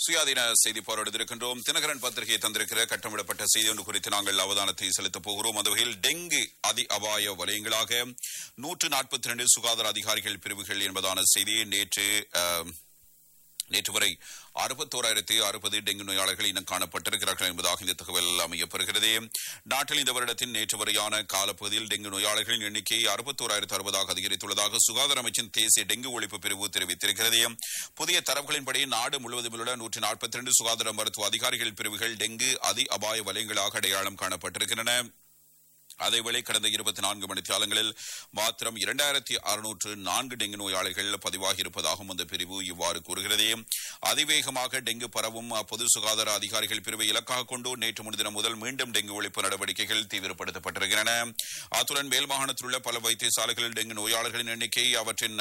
சுயாதீன செய்தி போராடுத்திருக்கின்றோம் தினகரன் பத்திரிகை தந்திருக்கிற கட்டமிடப்பட்ட செய்தி ஒன்று குறித்து நாங்கள் அவதானத்தை செலுத்தப் போகிறோம் அந்த வகையில் டெங்கு அதி அபாய வலயங்களாக நூற்று நாற்பத்தி ரெண்டு சுகாதார அதிகாரிகள் பிரிவுகள் என்பதான செய்தி நேற்று அஹ், நேற்று வரை அறுபத்தோராயிரத்தி அறுபது டெங்கு நோயாளர்கள் இனம் காணப்பட்டிருக்கிறார்கள் என்பதாக இந்த தகவல் அமையப்பெறுகிறது நாட்டில் இந்த வருடத்தின் நேற்று வரையான காலப்பகுதியில் டெங்கு நோயாளர்களின் எண்ணிக்கை அறுபத்தோராயிரத்து அறுபதாக அதிகரித்துள்ளதாக சுகாதார அமைச்சின் தேசிய டெங்கு ஒழிப்பு பிரிவு தெரிவித்திருக்கிறது புதிய தரவுகளின்படி நாடு முழுவதும் உள்ள நூற்றி நாற்பத்தி ரெண்டு சுகாதார மருத்துவ அதிகாரிகள் பிரிவுகள் டெங்கு அதி அபாய வலயங்களாக அடையாளம் காணப்பட்டிருக்கின்றன அதேவேளை கடந்த இருபத்தி நான்கு மணி காலங்களில் மாத்திரம் இரண்டாயிரத்தி அறுநூற்று நான்கு டெங்கு நோயாளிகள் பதிவாகி இருப்பதாகவும் அந்த பிரிவு இவ்வாறு கூறுகிறது அதிவேகமாக டெங்கு பரவும் பொது சுகாதார அதிகாரிகள் பிரிவை இலக்காக கொண்டு நேற்று முன்தினம் முதல் மீண்டும் டெங்கு ஒழிப்பு நடவடிக்கைகள் தீவிரப்படுத்தப்பட்டிருக்கின்றன அத்துடன் மேல் மாகாணத்தில் உள்ள பல வைத்தியசாலைகளில் டெங்கு நோயாளர்களின் எண்ணிக்கை அவற்றின்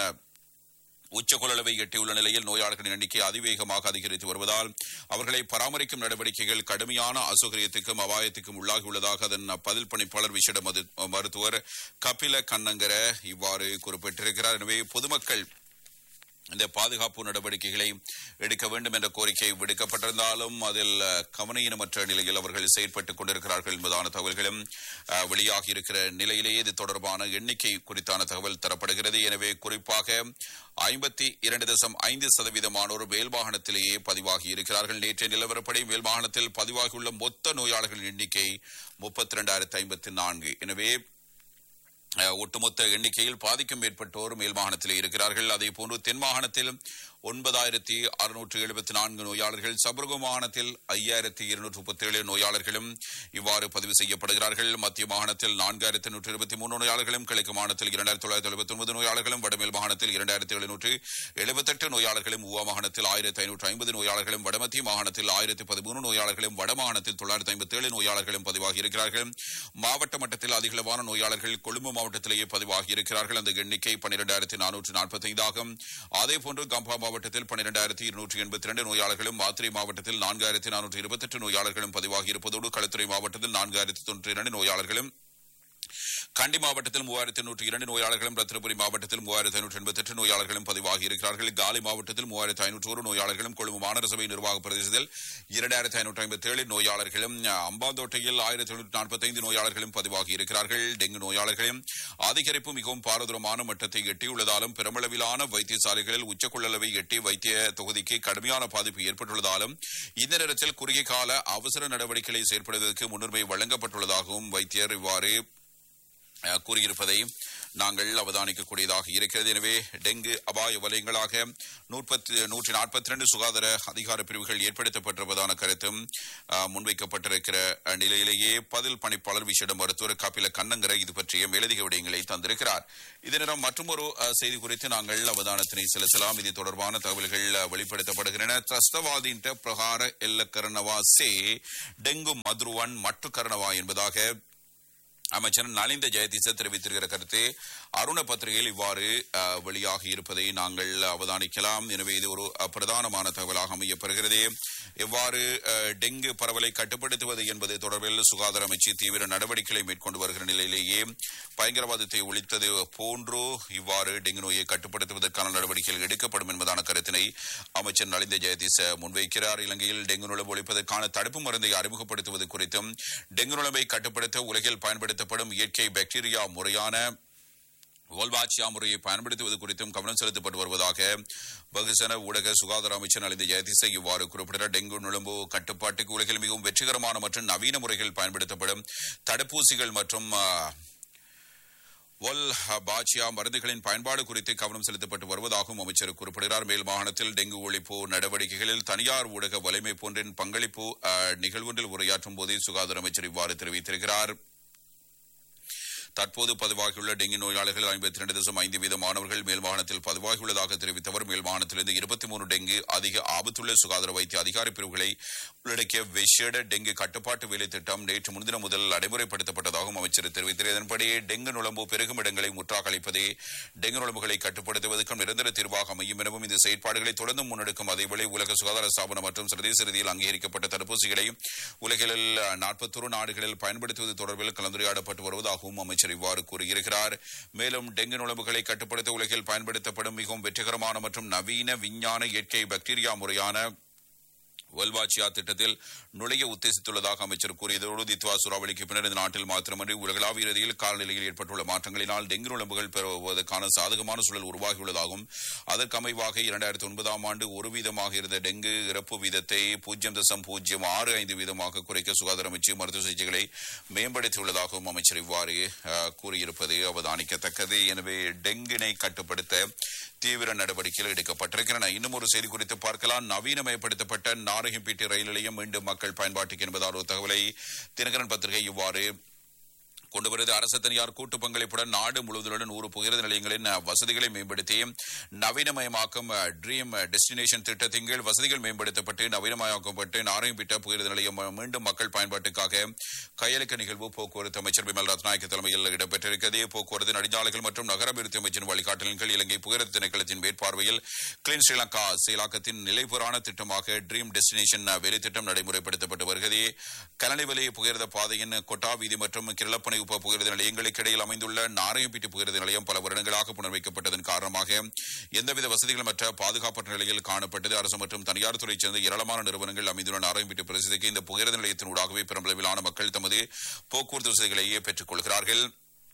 உச்ச கொள்ளளவை எட்டியுள்ள நிலையில் நோயாளர்களின் எண்ணிக்கை அதிவேகமாக அதிகரித்து வருவதால் அவர்களை பராமரிக்கும் நடவடிக்கைகள் கடுமையான அசௌகரியத்துக்கும் அபாயத்துக்கும் உள்ளாகியுள்ளதாக அதன் பதில் பணிப்பாளர் விசேட மது- மருத்துவர் கபில கண்ணங்கர இவ்வாறு குறிப்பிட்டிருக்கிறார் எனவே பொதுமக்கள் இந்த பாதுகாப்பு நடவடிக்கைகளை எடுக்க வேண்டும் என்ற கோரிக்கை விடுக்கப்பட்டிருந்தாலும் அதில் அஹ், கவனயீனமற்ற நிலையில் அவர்கள் செயற்பட்டுக் கொண்டிருக்கிறார்கள் என்பதான தகவல்களும் அஹ், வெளியாகி இருக்கிற நிலையிலேயே இது தொடர்பான எண்ணிக்கை குறித்தான தகவல் தரப்படுகிறது எனவே குறிப்பாக ஐம்பத்தி இரண்டு தசம் ஐந்து சதவீதமானோர் மேல் மாகாணத்திலேயே பதிவாகி இருக்கிறார்கள் நேற்றைய நிலவரப்படி மேல் மாகாணத்தில் பதிவாகியுள்ள மொத்த நோயாளர்களின் எண்ணிக்கை முப்பத்தி இரண்டாயிரத்தி ஐம்பத்தி நான்கு எனவே அஹ், ஒட்டுமொத்த எண்ணிக்கையில் பாதிக்கும் மேற்பட்டோர் மேல் மாகாணத்தில் இருக்கிறார்கள் அதே போன்று தென் மாகாணத்தில் ஒன்பதாயிரத்தி அறுநூற்று எழுபத்தி நான்கு நோயாளர்கள் சபர்க மாகாணத்தில் ஐயாயிரத்தி இருநூற்று முப்பத்தி ஏழு நோயாளர்களும் இவ்வாறு பதிவு செய்யப்படுகிறார்கள் மத்திய மாகாணத்தில் நான்காயிரத்தி நூற்று இருபத்தி மூன்று நோயாளர்களும் கிழக்கு மாகாணத்தில் இரண்டாயிரத்தி தொள்ளாயிரத்தி எழுபத்தி ஒன்பது நோயாளர்களும் வடமேல் மாகாணத்தில் இரண்டாயிரத்தி எழுநூற்று எழுபத்தெட்டு நோயாளர்களும் ஊவா மாகாணத்தில் ஆயிரத்தி ஐநூற்று ஐம்பது நோயாளர்களும் வடமத்திய மாகாணத்தில் ஆயிரத்தி பதிமூணு நோயாளர்களும் வட மாகாணத்தில் தொள்ளாயிரத்தி ஐம்பத்தி ஏழு நோயாளர்களும் பதிவாகி இருக்கிறார்கள் மாவட்ட மட்டத்தில் அதிகளவான நோயாளர்கள் கொழும்பு மாவட்டத்திலேயே பதிவாகி இருக்கிறார்கள் அந்த எண்ணிக்கை பன்னிரெண்டாயிரத்தி நானூற்று நாற்பத்தி ஐந்தாகும் அதே போன்று கம்பா மாவட்டத்தில் பன்னிரெண்டாயிரத்தி இருநூற்றி எண்பத்தி இரண்டு நோயாளர்களும் மாத்திரை மாவட்டத்தில் நான்காயிரத்தி நானூற்று இருபத்தெட்டு நோயாளர்களும் பதிவாகி இருப்பதோடு களுத்துறை மாவட்டத்தில் நான்காயிரத்தி தொன்னூற்றி இரண்டு நோயாளர்களும் கண்டி மாவட்டத்தில் மூவாயிரத்தி நூற்றி இரண்டு நோயாளர்களும் ரத்தினபுரி மாவட்டத்தில் மூவாயிரத்தி ஐநூற்று எண்பத்தி எட்டு நோயாளர்களும் பதிவாகி இருக்கிறார்கள் காலி மாவட்டத்தில் மூவாயிரத்தி ஐநூற்று ஒரு நோயாளர்களும் கொழும்பு மாநகர சபை நிர்வாக பிரதேசத்தில் இரண்டாயிரத்தி ஐநூற்று ஐம்பத்தி ஏழு நோயாளர்களும் அம்பாந்தோட்டையில் ஆயிரத்தி எழுநூற்று நாற்பத்தி ஐந்து நோயாளர்களும் பதிவாகி இருக்கிறார்கள் டெங்கு நோயாளர்களும் அதிகரிப்பு மிகவும் பாரதூரமான மட்டத்தை எட்டியுள்ளதாலும் பெருமளவிலான வைத்தியசாலைகளில் உச்ச கொள்ளளவை எட்டி வைத்திய தொகுதிக்கு கடுமையான பாதிப்பு ஏற்பட்டுள்ளதாலும் இந்த நேரத்தில் குறுகிய கால அவசர நடவடிக்கைகளை செயற்படுவதற்கு முன்னுரிமை வழங்கப்பட்டுள்ளதாகவும் வைத்தியர் இவ்வாறு அஹ், கூறியிருப்பதை நாங்கள் அவதானிக்கக்கூடியதாக இருக்கிறது எனவே டெங்கு அபாய வலயங்களாக நூற்பத்தி நூற்றி நாற்பத்தி ரெண்டு சுகாதார அதிகார பிரிவுகள் ஏற்படுத்தப்பட்டிருப்பதான கருத்தும் அஹ், முன்வைக்கப்பட்டிருக்கிற அஹ், நிலையிலேயே பதில் பணிப்பாளர் விசேட மருத்துவர் கபில கண்ணங்கரை இது பற்றிய மேலதிக விடயங்களை தந்திருக்கிறார் இதனிடம் மற்றொரு அஹ், செய்தி குறித்து நாங்கள் அவதானத்தினை செலுத்தலாம் இது தொடர்பான தகவல்கள் அஹ், வெளிப்படுத்தப்படுகின்றன ತ್ರಸ್ತವಾದೀಂಟ ಪ್ರಹಾರ ಎಲ್ಲ ಕರ್ಣವಾ ಸೇ ಡೆಂಗು ಮಧುರುವನ್ ಮಟ್ಟು ಕರ್ಣವಾ என்பதாக அமைச்சர் நலிந்த ஜெயதிச தெரிவித்திருக்கிற கருத்து அருண பத்திரிகையில் இவ்வாறு அஹ், வெளியாகி இருப்பதை நாங்கள் அவதானிக்கலாம் எனவே இது ஒரு அஹ், பிரதானமான தகவலாக அமையப்பெறுகிறது எவ்வாறு அஹ், டெங்கு பரவலை கட்டுப்படுத்துவது என்பது தொடர்பில் சுகாதார அமைச்சு தீவிர நடவடிக்கைகளை மேற்கொண்டு வருகிற நிலையிலேயே பயங்கரவாதத்தை ஒழித்தது போன்றோ இவ்வாறு டெங்கு நோயை கட்டுப்படுத்துவதற்கான நடவடிக்கைகள் எடுக்கப்படும் என்பதான கருத்தினை அமைச்சர் நலிந்த ஜெயதிச முன்வைக்கிறார் இலங்கையில் டெங்கு நுழம்பு ஒழிப்பதற்கான தடுப்பு மருந்தை அறிமுகப்படுத்துவது குறித்தும் டெங்கு நுழம்பை கட்டுப்படுத்த உலகில் பயன்படுத்தப்படும் இயற்கை பாக்டீரியா முறையான வோல்வாச்சியா முறையை பயன்படுத்துவது குறித்தும் கவனம் செலுத்தப்பட்டு வருவதாக பகுசன ஊடக சுகாதார அமைச்சர் நலிந்த ஜெயதிசை இவ்வாறு குறிப்பிட்டார் டெங்கு நுழம்பு கட்டுப்பாட்டுக்கு உலகில் மிகவும் வெற்றிகரமான மற்றும் நவீன முறைகள் பயன்படுத்தப்படும் தடுப்பூசிகள் மற்றும் ஆ, ஒல் பாச்சியா மருந்துகளின் பயன்பாடு குறித்து கவனம் செலுத்தப்பட்டு வருவதாகவும் அமைச்சர் குறிப்பிடுகிறார் மேல் மாகாணத்தில் டெங்கு ஒழிப்பு நடவடிக்கைகளில் தனியார் ஊடக வலைமை போன்றின் பங்களிப்பு ஆ, நிகழ்வொன்றில் உரையாற்றும் போதே சுகாதார அமைச்சர் இவ்வாறு தெரிவித்திருக்கிறார் தற்போது பதிவாகியுள்ள டெங்கி நோயாளிகள் ஐம்பத்தி இரண்டு தசம் ஐந்து வீத மாணவர்கள் மேல் மாகாணத்தில் பதிவாகியுள்ளதாக தெரிவித்தவர் மேல் மாகாணத்திலிருந்து இருபத்தி மூணு டெங்கு அதிக ஆபத்துள்ள சுகாதார வைத்திய அதிகாரி பிரிவுகளை உள்ளடக்கிய விசேட டெங்கு கட்டுப்பாட்டு வேலை திட்டம் நேற்று முன்தினம் முதல் நடைமுறைப்படுத்தப்பட்டதாகவும் அமைச்சர் தெரிவித்தார் இதன்படி டெங்கு நுழம்பு பெருகும் இடங்களை முற்றாக அளிப்பதே டெங்கு நுழம்புகளை கட்டுப்படுத்துவதற்கும் நிரந்தர தீர்வாக அமையும் எனவும் இந்த செயற்பாடுகளை தொடர்ந்து முன்னெடுக்கும் அதேவேளை உலக சுகாதார ஸ்தாபனம் மற்றும் சர்வதேச ரீதியில் அங்கீகரிக்கப்பட்ட தடுப்பூசிகளை உலகில் நாற்பத்தொரு நாடுகளில் பயன்படுத்துவது தொடர்பில் கலந்துரையாடப்பட்டு வருவதாகவும் அமைச்சர் இவ்வாறு கூறியிருக்கிறார் மேலும் டெங்கு நுழம்புகளை கட்டுப்படுத்த உலகில் பயன்படுத்தப்படும் மிகவும் வெற்றிகரமான மற்றும் நவீன விஞ்ஞான இயற்கை பாக்டீரியா முறையான வெல்வாச்சியா திட்டத்தில் நுழைய உத்தேசித்துள்ளதாக அமைச்சர் கூறியதோடு தித்வா சூறாவளிக்கு பின்னர் இந்த நாட்டில் மாத்திரமன்றி உலகளாவிய ரீதியில் காலநிலையில் ஏற்பட்டுள்ள மாற்றங்களினால் டெங்கு நுழம்புகள் பெறுவதற்கான சாதகமான சூழல் உருவாகியுள்ளதாகவும் அதற்கு அமைவாக இரண்டாயிரத்தி ஒன்பதாம் ஆண்டு ஒரு வீதமாக இருந்த டெங்கு இறப்பு வீதத்தை பூஜ்ஜியம் தசம் பூஜ்ஜியம் ஆறு ஐந்து வீதமாக குறைக்க சுகாதார அமைச்சு மருத்துவ சிகிச்சைகளை மேம்படுத்தியுள்ளதாகவும் அமைச்சர் இவ்வாறு அஹ், கூறியிருப்பது அவதானிக்கத்தக்கது எனவே டெங்கினை கட்டுப்படுத்த தீவிர நடவடிக்கைகள் எடுக்கப்பட்டிருக்கின்றன இன்னும் ஒரு செய்தி குறித்து பார்க்கலாம் நவீனமயப்படுத்தப்பட்ட நாரகம்பேட்டை ரயில் நிலையம் மீண்டும் மக்கள் பயன்பாட்டுக்கு என்பதால் ஒரு தகவலை தினகரன் பத்திரிகை இவ்வாறு கொண்டு வருவது அரசு தனியார் கூட்டு பங்களிப்புடன் நாடு முழுவதுடன் நூறு புகிரத நிலையங்களின் அஹ், வசதிகளை மேம்படுத்தி நவீனமயமாக்கும் அஹ், ட்ரீம் டெஸ்டினேஷன் திட்டத்தின் கீழ் வசதிகள் மேம்படுத்தப்பட்டு நவீனமயமாக்கப்பட்டு நாராயணப்பேட்டை புகிரத நிலையம் அஹ், மீண்டும் மக்கள் பயன்பாட்டுக்காக கையளிக்க நிகழ்வு போக்குவரத்து அமைச்சர் பிமல் ரத்நாயக்க தலைமையில் இடம்பெற்றிருக்கிறது போக்குவரத்து நெடுஞ்சாலைகள் மற்றும் நகராபிவிருத்தி அமைச்சின் வழிகாட்டலின் கீழ் இலங்கை புகிரத திணைக்களத்தின் மேற்பார்வையில் கிளீன் ஸ்ரீலங்கா செயலாக்கத்தின் நிலைபுறான திட்டமாக ட்ரீம் டெஸ்டினேஷன் அஹ், வேலை திட்டம் நடைமுறைப்படுத்தப்பட்டு வருகிறது கலனிவெளி புகிரத பாதையின் கொட்டா வீதி மற்றும் கிரளப்பனை உப புகிரத நிலையங்களுக்கு இடையில் அமைந்துள்ள நாராயணப்பேட்டை புகிரத நிலையம் பல வருடங்களாக புனர்வைக்கப்பட்டதன் காரணமாக எந்தவித வசதிகளுமற்ற பாதுகாப்பற்ற நிலையில் காணப்பட்டது அரசு மற்றும் தனியார் துறையைச் சேர்ந்த ஏராளமான நிறுவனங்கள் அமைந்துள்ள நாராயணப்பேட்டை பிரசித்திக்கு இந்த புகிரத நிலையத்தினூடாகவே பெருமளவிலான மக்கள் தமது போக்குவரத்து வசதிகளையே பெற்றுக் கொள்கிறார்கள்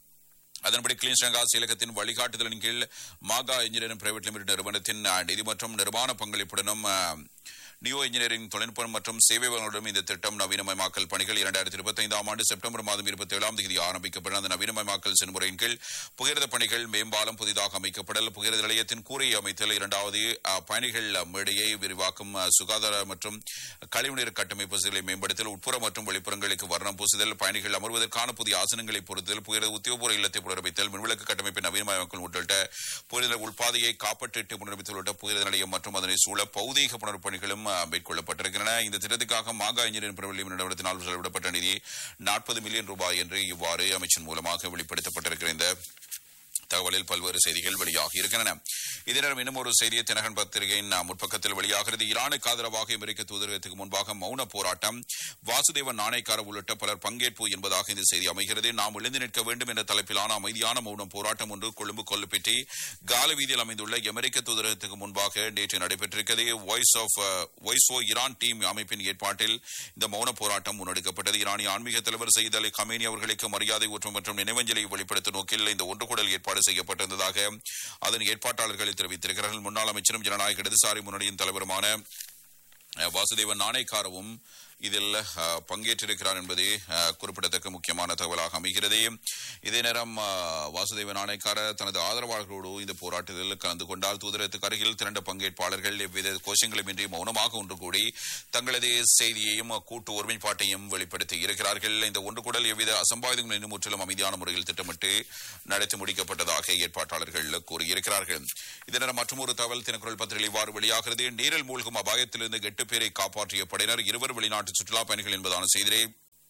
அதன்படி கிளீன் ஸ்ரீலங்கா செயலகத்தின் வழிகாட்டுதலின் கீழ் மாகா இன்ஜினியரிங் பிரைவேட் லிமிடெட் நிறுவனத்தின் அஹ், நிதி மற்றும் நிர்மாண பங்களிப்புடனும் அஹ், நியோ இன்ஜினியரிங் தொழில்நுட்பம் மற்றும் சேவை வழங்குடன் இந்த திட்டம் நவீனமயமாக்கல் பணிகள் இரண்டாயிரத்தி இருபத்தி ஐந்தாம் ஆண்டு செப்டம்பர் மாதம் இருபத்தி ஏழாம் தேதி ஆரம்பிக்கப்பட்ட அந்த நவீனமயமாக்கல் செயல்முறையின் கீழ் புகிரத பணிகள் மேம்பாலம் புதிதாக அமைக்கப்படல் புகிரத நிலையத்தின் கூரையை அமைத்தல் இரண்டாவது அஹ், பயணிகள் மேடையை விரிவாக்கும் அஹ், சுகாதார மற்றும் கழிவுநீர் கட்டமைப்பு வசதிகளை மேம்படுத்தல் உட்புற மற்றும் வெளிப்புறங்களுக்கு வர்ணம் பூசுதல் பயணிகள் அமர்வதற்கான புதிய ஆசனங்களை பொருத்துதல் புகிரத உத்தியோகபூர்வ இல்லத்தை புனரமைத்தல் மின்விளக்கு கட்டமைப்பை நவீனமயமாக்கல் உள்ளிட்ட புகிரத உள்பாதையை காப்பற்றிட்டு புனரமைத்தல் உள்ளிட்ட புகிரத நிலையம் மற்றும் அதனை சூழ பௌதீக புனர்ப்பு பணிகளும் அஹ், மேற்கொள்ளப்பட்டிருக்கின்றன இந்த திட்டத்துக்காக மாகா இன்ஜினியரிங் பிரபலியம் நிறுவனத்தினால் செலவிடப்பட்ட நிதி நாற்பது மில்லியன் ரூபாய் என்று இவ்வாறு அமைச்சின் மூலமாக வெளிப்படுத்தப்பட்டிருக்கிற இந்த தகவலில் பல்வேறு செய்திகள் வெளியாகி இருக்கின்றன இதே நேரம் இன்னும் ஒரு செய்தியை தினகன் பத்திரிகையின் அஹ், முற்பக்கத்தில் வெளியாகிறது ஈரானுக்கு ஆதரவாக அமெரிக்க தூதரகத்துக்கு முன்பாக மௌன போராட்டம் வாசுதேவன் நாணயக்கார உள்ளிட்ட பலர் பங்கேற்பு என்பதாக இந்த செய்தி அமைகிறது நாம் எழுந்து நிற்க வேண்டும் என்ற தலைப்பிலான அமைதியான மௌனம் போராட்டம் ஒன்று கொழும்பு கொல்லுப்பட்டி கால வீதியில் அமைந்துள்ள அமெரிக்க தூதரகத்துக்கு முன்பாக நேற்று நடைபெற்றிருக்கிறது voice of voice of Iran team அமைப்பின் ஏற்பாட்டில் இந்த மௌன போராட்டம் முன்னெடுக்கப்பட்டது ஈரானிய ஆன்மீக தலைவர் சயீத் அலி கமேனி அவர்களுக்கு மரியாதை ஊற்றும் மற்றும் நினைவஞ்சலி வெளிப்படுத்தும் நோக்கில் இந்த ஒன்றுகூடல் ஏற்பாடு செய்யப்பட்டிருந்ததாக அதன் ஏற்பாட்டாளர்கள் தெரிவித்திருக்கிறார்கள் முன்னாள் அமைச்சரும் ஜனநாயக இடதுசாரி முன்னணியின் தலைவருமான அஹ், வாசுதேவன் நாணயக்காரவும் இதில் அஹ், பங்கேற்றிருக்கிறார் என்பது அஹ், குறிப்பிடத்தக்க முக்கியமான தகவலாக அமைகிறது இதே நேரம் அஹ், வாசுதேவன் நாணயக்கார தனது ஆதரவாளர்களோடு இந்த போராட்டத்தில் கலந்து கொண்டால் தூதரகத்துக்கு அருகில் திரண்ட பங்கேற்பாளர்கள் எவ்வித கோஷங்களுமின்றி மௌனமாக ஒன்று கூடி தங்களது செய்தியையும் கூட்டு ஒருமைப்பாட்டையும் வெளிப்படுத்தி இருக்கிறார்கள் இந்த ஒன்று கூடல் எவ்வித அசம்பாவிதங்களும் முற்றிலும் அமைதியான முறையில் திட்டமிட்டு நடத்தி முடிக்கப்பட்டதாக ஏற்பாட்டாளர்கள் கூறியிருக்கிறார்கள் இதே நேரம் மற்றொரு தகவல் தினக்குரல் பத்திரிகை இவ்வாறு வெளியாகிறது நீரில் மூழ்கும் அபாயத்திலிருந்து எட்டு பேரை காப்பாற்றிய படையினர் இருவர் வெளிநாட்டு சுற்றுலா பயணிகள் என்பதான செய்தியை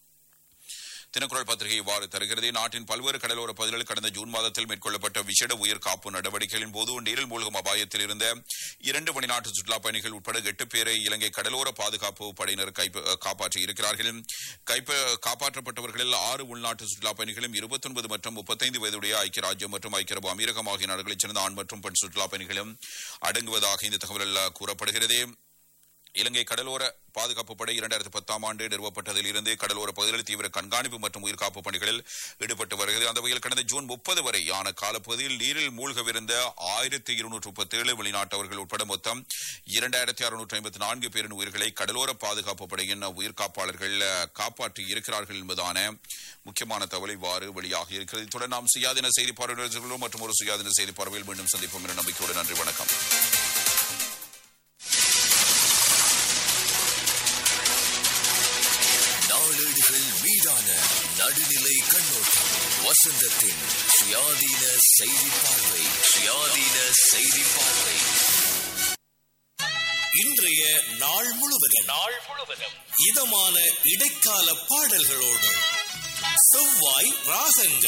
தினக்குரல் பத்திரிகை இவ்வாறு தருகிறது நாட்டின் பல்வேறு கடலோர பகுதிகளில் கடந்த ஜூன் மாதத்தில் மேற்கொள்ளப்பட்ட விசேட உயிர் காப்பு நடவடிக்கைகளின் போது நீரில் மூழ்கும் அபாயத்தில் இருந்த இரண்டு வெளிநாட்டு சுற்றுலா பயணிகள் உட்பட எட்டு பேரை இலங்கை கடலோர பாதுகாப்பு படையினர் கைப்ப- காப்பாற்றி இருக்கிறார்கள் கைப்ப காப்பாற்றப்பட்டவர்களில் ஆறு உள்நாட்டு சுற்றுலா பயணிகளும் இருபத்தொன்பது மற்றும் முப்பத்தைந்து வயதுடைய ஐக்கிய ராஜ்யம் மற்றும் ஐக்கிய அரபு அமீரகம் ஆகிய நாடுகளைச் சேர்ந்த ஆண் மற்றும் பெண் சுற்றுலா பயணிகளும் அடங்குவதாக இந்த தகவலில் கூறப்படுகிறது இலங்கை கடலோர பாதுகாப்பு படை இரண்டாயிரத்தி பத்தாம் ஆண்டு நிறுவப்பட்டதில் இருந்து கடலோர பகுதிகளில் தீவிர கண்காணிப்பு மற்றும் உயிர்காப்பு பணிகளில் ஈடுபட்டு வருகிறது அந்த வகையில் கடந்த ஜூன் முப்பது வரை ஆன காலப்பகுதியில் நீரில் மூழ்கவிருந்த ஆயிரத்தி இருநூற்று முப்பத்தேழு வெளிநாட்டவர்கள் உட்பட மொத்தம் இரண்டாயிரத்தி அறுநூற்று ஐம்பத்தி நான்கு பேரின் உயிர்களை கடலோர பாதுகாப்பு படையின் உயிர்காப்பாளர்கள் அஹ், காப்பாற்றி இருக்கிறார்கள் என்பதான முக்கியமான தகவல் இவ்வாறு வெளியாகி இருக்கிறது இத்துடன் நாம் சுயாதீன செய்தி பார்வையாளர்களும் மற்றும் ஒரு சுயாதீன செய்தி பார்வையில் மீண்டும் சந்திப்போம் என்ற நம்பிக்கையோடு நன்றி வணக்கம் நாளேடுகள் மீதான நடுநிலை கண்ணோட்டம் வசந்தத்தின் சுயாதீன செய்தி பார்வை சுயாதீன செய்தி பார்வை இன்றைய நாள் முழுவதும் நாள் முழுவதும் இதமான இடைக்கால பாடல்களோடு செவ்வாய் ராகங்கள்